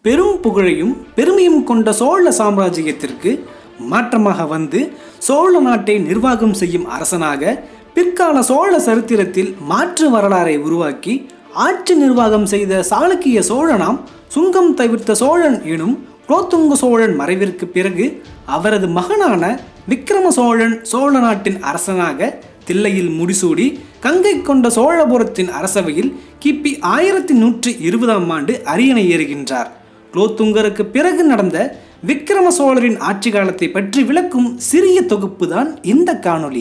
பெரும் புகழையும் பெருமையும் கொண்ட சோழ சாம்ராஜ்யத்திற்கு மாற்றமாக வந்து சோழ நாட்டை நிர்வாகம் செய்யும் அரசனாக பிற்கால சோழ சரித்திரத்தில் மாற்று வரலாறை உருவாக்கி ஆட்சி நிர்வாகம் செய்த சாளுக்கிய சோழனாம் சுங்கம் தவிர்த்த சோழன் எனும் குலோத்துங்க சோழன் மறைவிற்கு பிறகு அவரது மகனான விக்கிரம சோழன் சோழ நாட்டின் அரசனாக தில்லையில் முடிசூடி கங்கை கொண்ட சோழபுரத்தின் அரசவையில் கிபி ஆயிரத்தி நூற்றி இருபதாம் ஆண்டு அரியணை ஏறுகின்றார் குலோத்துங்கருக்கு பிறகு நடந்த விக்கிரம சோழரின் ஆட்சி காலத்தை பற்றி விளக்கும் சிறிய தொகுப்பு தான் இந்த காணொளி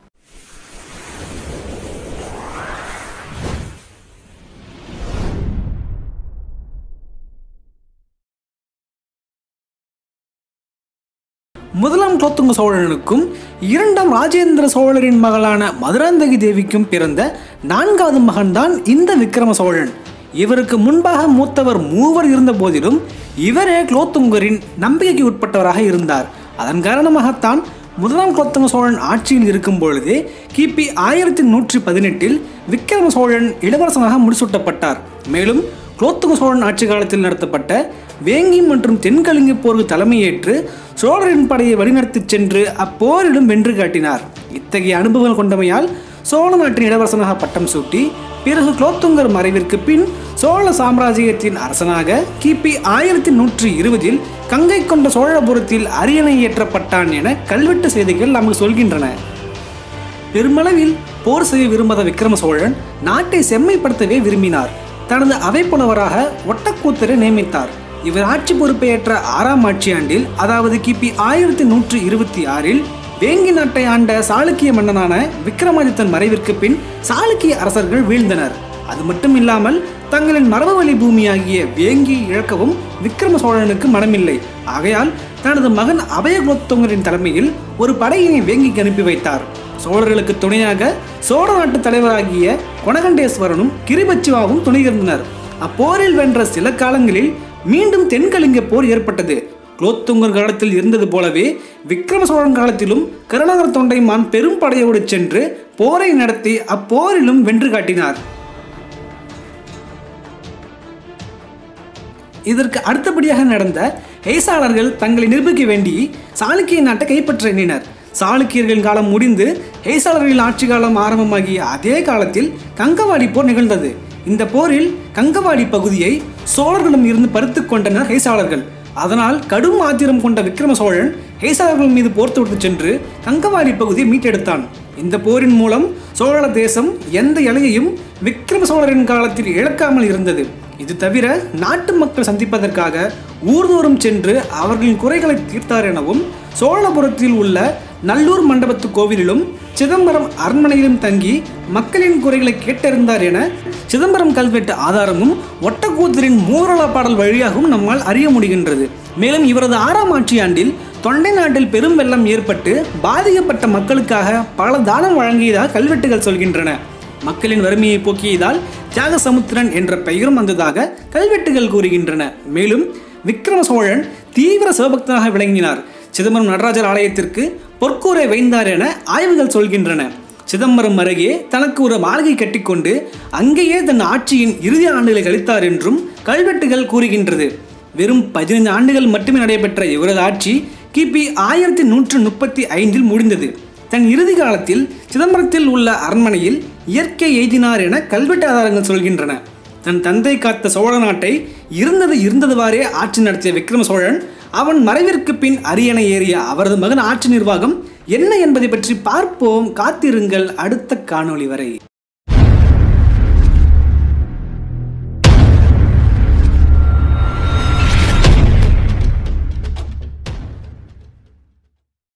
முதலாம் குலோத்துங்க சோழனுக்கும் இரண்டாம் ராஜேந்திர சோழரின் மகளான மதுராந்தகி தேவிக்கும் பிறந்த நான்காவது மகன்தான் இந்த விக்கிரம சோழன் இவருக்கு முன்பாக மூத்தவர் மூவர் இருந்த போதிலும் இவரே குலோத்துங்கரின் நம்பிக்கைக்கு உட்பட்டவராக இருந்தார் அதன் காரணமாகத்தான் முதலாம் குலோத்துங்க சோழன் ஆட்சியில் இருக்கும் பொழுதே கிபி ஆயிரத்தி நூற்றி பதினெட்டில் விக்கிரம சோழன் இளவரசனாக முடிசூட்டப்பட்டார் மேலும் குலோத்துங்க சோழன் ஆட்சி காலத்தில் நடத்தப்பட்ட வேங்கி மற்றும் தென்கலிங்க போருக்கு தலைமையேற்று சோழரின் படையை வழிநடத்திச் சென்று அப்போரிலும் வென்று காட்டினார் இத்தகைய அனுபவங்கள் கொண்டமையால் சோழ நாட்டின் இளவரசனாக பட்டம் சூட்டி பிறகு குலோத்துங்கர் மறைவிற்கு பின் சோழ சாம்ராஜ்யத்தின் அரசனாக கிபி ஆயிரத்தி நூற்றி இருபதில் கங்கை கொண்ட சோழபுரத்தில் அரியணை ஏற்றப்பட்டான் என கல்வெட்டு செய்திகள் நமக்கு சொல்கின்றன பெருமளவில் போர் செய்ய விரும்பாத விக்ரம சோழன் நாட்டை செம்மைப்படுத்தவே விரும்பினார் தனது அவைப்புலவராக ஒட்டக்கூத்தரை நியமித்தார் இவர் ஆட்சி பொறுப்பை ஏற்ற ஆறாம் ஆட்சியாண்டில் அதாவது கிபி ஆயிரத்தி நூற்றி இருபத்தி ஆறில் வேங்கி நாட்டை ஆண்ட சாளுக்கிய மன்னனான விக்ரமாதித்தன் மறைவிற்கு பின் சாளுக்கிய அரசர்கள் வீழ்ந்தனர் அது மட்டும் இல்லாமல் தங்களின் மரபுவழி பூமியாகிய வேங்கி இழக்கவும் விக்ரம சோழனுக்கு மனமில்லை ஆகையால் தனது மகன் அபயகுலோத்துங்கரின் தலைமையில் ஒரு படையினை வேங்கிக்கு அனுப்பி வைத்தார் சோழர்களுக்கு துணையாக சோழ நாட்டு தலைவராகிய கொணகண்டேஸ்வரனும் கிரிபச்சிவாவும் துணை இருந்தனர் அப்போரில் வென்ற சில காலங்களில் மீண்டும் தென்கலிங்க போர் ஏற்பட்டது குலோத்துங்கர் காலத்தில் இருந்தது போலவே விக்ரம சோழன் காலத்திலும் கருணாகர தொண்டைமான் பெரும் படையோடு சென்று போரை நடத்தி அப்போரிலும் வென்று காட்டினார் இதற்கு அடுத்தபடியாக நடந்த ஹெய்சாளர்கள் தங்களை நிரூபிக்க வேண்டி சாளுக்கிய நாட்டை கைப்பற்ற எண்ணினர் சாளுக்கியர்களின் காலம் முடிந்து ஹெய்சாளர்களின் ஆட்சி காலம் ஆரம்பமாகிய அதே காலத்தில் கங்கவாடி போர் நிகழ்ந்தது இந்த போரில் கங்கவாடி பகுதியை சோழர்களிடம் இருந்து பறித்து கொண்டனர் ஹெய்சாளர்கள் அதனால் கடும் ஆத்திரம் கொண்ட விக்ரம சோழன் ஹெய்சாளர்கள் மீது போர் தொடுத்து சென்று கங்கவாடி பகுதியை மீட்டெடுத்தான் இந்த போரின் மூலம் சோழ தேசம் எந்த எல்லையையும் விக்ரம சோழரின் காலத்தில் இழக்காமல் இருந்தது இது தவிர நாட்டு மக்கள் சந்திப்பதற்காக ஊர்தோறும் சென்று அவர்களின் குறைகளை தீர்த்தார் எனவும் சோழபுரத்தில் உள்ள நல்லூர் மண்டபத்து கோவிலிலும் சிதம்பரம் அரண்மனையிலும் தங்கி மக்களின் குறைகளை கேட்டறிந்தார் என சிதம்பரம் கல்வெட்டு ஆதாரமும் ஒட்டக்கூத்தரின் மூரலா பாடல் வழியாகவும் நம்மால் அறிய முடிகின்றது மேலும் இவரது ஆறாம் ஆட்சியாண்டில் தொண்டை நாட்டில் பெரும் வெள்ளம் ஏற்பட்டு பாதிக்கப்பட்ட மக்களுக்காக பல தானம் வழங்கியதாக கல்வெட்டுகள் சொல்கின்றன மக்களின் வறுமையை போக்கியதால் தியாகசமுத்திரன் என்ற பெயரும் வந்ததாக கல்வெட்டுகள் கூறுகின்றன மேலும் விக்ரம சோழன் தீவிர சிவபக்தனாக விளங்கினார் சிதம்பரம் நடராஜர் ஆலயத்திற்கு பொற்கூரை வைந்தார் என ஆய்வுகள் சொல்கின்றன சிதம்பரம் அருகே தனக்கு ஒரு மாளிகை கட்டிக்கொண்டு அங்கேயே தன் ஆட்சியின் இறுதி ஆண்டுகளை கழித்தார் என்றும் கல்வெட்டுகள் கூறுகின்றது வெறும் பதினைந்து ஆண்டுகள் மட்டுமே நடைபெற்ற இவரது ஆட்சி கிபி ஆயிரத்தி நூற்று முப்பத்தி ஐந்தில் முடிந்தது தன் இறுதி காலத்தில் சிதம்பரத்தில் உள்ள அரண்மனையில் இயற்கை எய்தினார் என கல்வெட்டு ஆதாரங்கள் சொல்கின்றன தன் தந்தை காத்த சோழ நாட்டை இருந்தது இருந்ததுவாறே ஆட்சி நடத்திய விக்ரம சோழன் அவன் மறைவிற்கு பின் அரியணை ஏறிய அவரது மகன் ஆட்சி நிர்வாகம் என்ன என்பதை பற்றி பார்ப்போம் காத்திருங்கள் அடுத்த காணொளி வரை